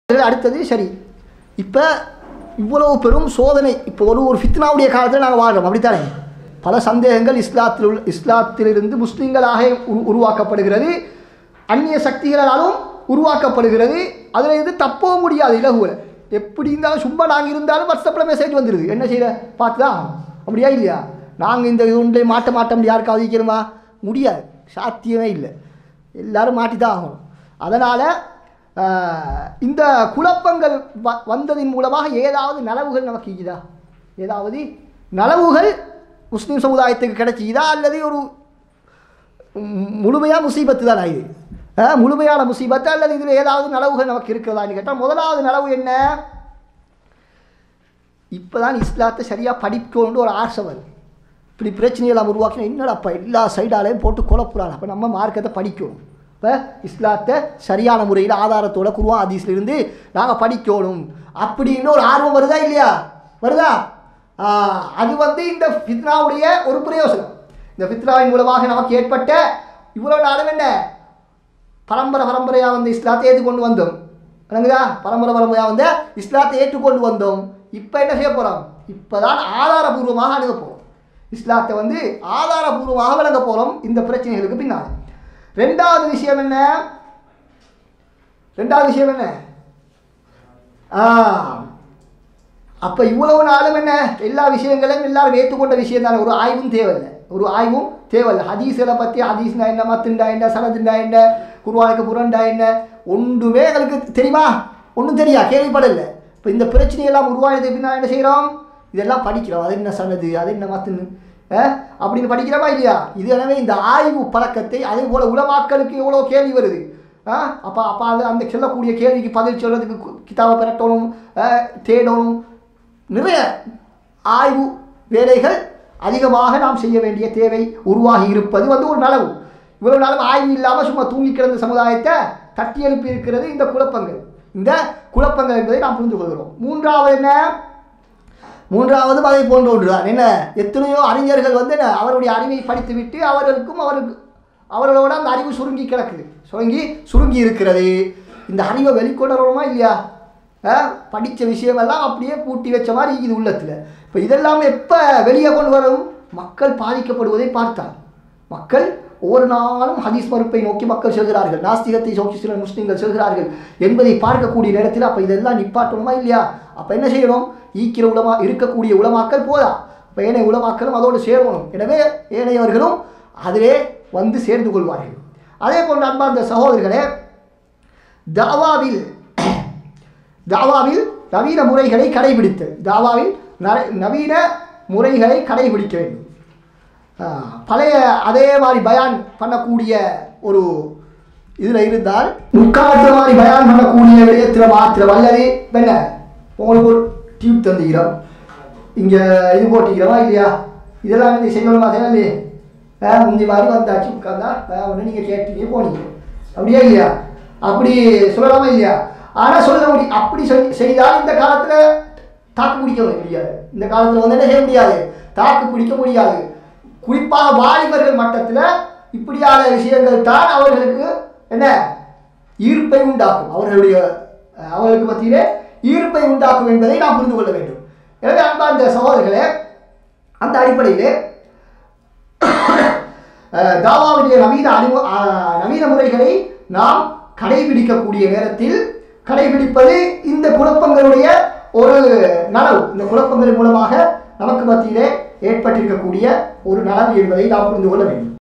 அடுத்தது சரி இப்போ இவ்வளவு பெரும் சோதனை இப்போ ஒரு ஒரு ஃபித்னாவுடைய காலத்தில் நாங்கள் வாழ்கிறோம் அப்படித்தானே பல சந்தேகங்கள் இஸ்லாத்தில் உள்ள இஸ்லாத்திலிருந்து முஸ்லீம்களாக உரு உருவாக்கப்படுகிறது அந்நிய சக்திகளாலும் உருவாக்கப்படுகிறது அதில் இருந்து தப்பவும் முடியாது இலகுவில் எப்படி இருந்தாலும் சும்மா நாங்கள் இருந்தாலும் வாட்ஸ்அப்பில் மெசேஜ் வந்துடுது என்ன செய்ய பார்த்து தான் ஆகணும். அப்படியா இல்லையா நாங்கள் இந்த ஒன்றை மாட்ட மாட்ட முடியாது யாருக்காவது வைக்கணுமா முடியாது சாத்தியமே இல்லை எல்லாரும் மாட்டி தான் ஆகணும் அதனால் இந்த குழப்பங்கள் வ வந்ததின் மூலமாக ஏதாவது நலவுகள் நமக்கு இருக்குதா ஏதாவது நலவுகள் முஸ்லீம் சமுதாயத்துக்கு கிடைச்சிதா அல்லது ஒரு முழுமையாக முசீபத்து தான் இது அஹ், முழுமையான முசீபத்து அல்லது இதில் ஏதாவது நலவுகள் நமக்கு இருக்கிறதான்னு கேட்டால் முதலாவது நலவு என்ன இப்போ தான் இஸ்லாத்தை சரியாக படிக்கணும்னு ஒரு ஆசை வருது இப்படி பிரச்சனையெல்லாம் உருவாக்கினா என்னடாப்பா எல்லா சைடாலையும் போட்டு குழப்புறாங்க அப்போ நம்ம மார்க்கத்தை படிக்கணும் இப்போ இஸ்லாத்தை சரியான முறையில் ஆதாரத்தோட குருவான் ஹதீஸ்லேருந்து நாங்கள் படிக்கணும் அப்படின்னு ஒரு ஆர்வம் வருதா இல்லையா வருதா ஆ, அது வந்து இந்த ஃபித்னாவுடைய ஒரு பிரயோசனம் இந்த ஃபித்னாவின் மூலமாக நமக்கு ஏற்பட்ட இவ்வளோ நாளும் என்ன பரம்பரை பரம்பரையாக வந்து இஸ்லாத்தை ஏற்றுக்கொண்டு வந்தோம் விளங்குதா பரம்பரை பரம்பரையாக வந்து இஸ்லாத்தை ஏற்றுக்கொண்டு வந்தோம் இப்போ என்ன செய்ய போகிறோம் இப்போ தான் ஆதாரபூர்வமாக அணுக போகிறோம் இஸ்லாத்தை வந்து ஆதாரபூர்வமாக விளங்க போகிறோம் இந்த பிரச்சனைகளுக்கு பின்னால் ரெண்டாவது விஷயம் என்ன ரெண்டாவது விஷயம் என்ன ஆ அப்போ இவ்வளவு நாளும் என்ன எல்லா விஷயங்களையும் எல்லாரும் ஏற்றுக்கொண்ட விஷயம் தானே ஒரு ஆய்வும் தேவையில்லை ஒரு ஆய்வும் தேவையில்லை ஹதீஸ்களை பற்றி ஹதீஸ்னா என்ன மத்துண்டா என்ன சனதுண்டா என்ன குருவானுக்கு புரண்டா என்ன ஒன்றுமே எங்களுக்கு தெரியுமா ஒன்றும் தெரியா கேள்விப்படலை இப்போ இந்த பிரச்சனையெல்லாம் உருவானது பின்னால் என்ன செய்கிறோம் இதெல்லாம் படிக்கிறோம் அது என்ன சனது அது என்ன மத்துன்னு அஹ், அப்படின்னு படிக்கிறோமா இல்லையா இது எனவே இந்த ஆய்வு பழக்கத்தை அதே போல் உலமாக்களுக்கு எவ்வளோ கேள்வி வருது ஆ அப்போ அப்போ அது அந்த சொல்லக்கூடிய கேள்விக்கு பதில் சொல்கிறதுக்கு கு- கிதாபை பெரட்டணும் அஹ், தேடணும் நிறைய ஆய்வு வேலைகள் அதிகமாக நாம் செய்ய வேண்டிய தேவை உருவாகி இருப்பது வந்து ஒரு நலவு இவ்வளவு நாளும் ஆய்வு இல்லாமல் சும்மா தூங்கி கிடந்த சமுதாயத்தை தட்டி எழுப்பி இருக்கிறது இந்த குழப்பங்கள் இந்த குழப்பங்கள் என்பதை நாம் புரிந்து கொள்கிறோம் மூன்றாவது என்ன மூன்றாவதும் அதை போன்ற ஒன்றுதான் என்ன எத்தனையோ அறிஞர்கள் வந்து என்ன அவருடைய அறிவை படித்துவிட்டு அவர்களுக்கும் அவருக்கு அவர்களோட அந்த அறிவு சுருங்கி கிடக்குது சுருங்கி சுருங்கி இருக்கிறது இந்த அறிவை வெளிக்கொணரணுமா இல்லையா படித்த விஷயமெல்லாம் அப்படியே பூட்டி வச்ச மாதிரி இது உள்ளத்தில் இப்போ இதெல்லாம் எப்போ வெளியே கொண்டு வரும் மக்கள் பாதிக்கப்படுவதை பார்த்தால் மக்கள் ஒவ்வொரு நாளும் ஹதீஸ் மறுப்பை நோக்கி மக்கள் செல்கிறார்கள் நாஸ்திகத்தை நோக்கி சில முஸ்லீம்கள் செல்கிறார்கள் என்பதை பார்க்கக்கூடிய நேரத்தில் அப்போ இதெல்லாம் நிப்பாட்டணுமா இல்லையா அப்போ என்ன செய்யணும் ஈக்கிற உலமா இருக்கக்கூடிய உலமாக்கள் போதா இப்போ ஏனைய உலமாக்களும் அதோடு சேரணும் எனவே ஏனையவர்களும் அதிலே வந்து சேர்ந்து கொள்வார்கள் அதே போன்று அன்பார்ந்த சகோதரர்களே தாவாவில் தாவாவில் நவீன முறைகளை கடைபிடித்து தாவாவில் நர- நவீன முறைகளை கடைபிடிக்க வேண்டும் ஆஹ், பழைய அதே மாதிரி பயான் பண்ணக்கூடிய ஒரு இதில் இருந்தால் முக்காலத்து மாதிரி பயான் பண்ணக்கூடிய விடயத்தில் மாத்திரம் அல்லது என்ன உங்களுக்கு ஒரு டியூப் தந்துக்கிறோம் இங்கே இது போட்டிக்கிறோமா இல்லையா இதெல்லாம் வந்து செய்யணுமா தேவையில்லையே ஆ முந்தி மாதிரி வந்தாச்சு உட்காந்தா ஒன்று நீங்கள் கேட்டீங்க போனீங்க அப்படியா இல்லையா அப்படி சொல்லலாமா இல்லையா ஆனால் சொல்ல முடியும் அப்படி சொல்லி செய்தால் இந்த காலத்தில் தாக்கு பிடிக்க முடியாது இந்த காலத்தில் வந்து என்ன செய்ய முடியாது தாக்கு பிடிக்க முடியாது குறிப்பாக வாலிபர்கள் மட்டத்தில் இப்படியான விஷயங்கள் தான் அவர்களுக்கு என்ன ஈர்ப்பை உண்டாக்கும் அவர்களுடைய அஹ், அவர்களுக்கு மத்தியிலே ஈர்ப்பை உண்டாக்கும் என்பதை நாம் புரிந்து கொள்ள வேண்டும் எனவே அன்பார்ந்த சகோதரர்களே அந்த அடிப்படையிலே அஹ், தாவாவுடைய நவீன அறிவு அஹ், நவீன முறைகளை நாம் கடைபிடிக்கக்கூடிய நேரத்தில் கடைபிடிப்பது இந்த குழப்பங்களுடைய ஒரு நனவு இந்த குழப்பங்கள் மூலமாக நமக்கு மத்தியிலே ஏற்பட்டிருக்கக்கூடிய ஒரு நனவு என்பதை நாம் புரிந்து கொள்ள வேண்டும்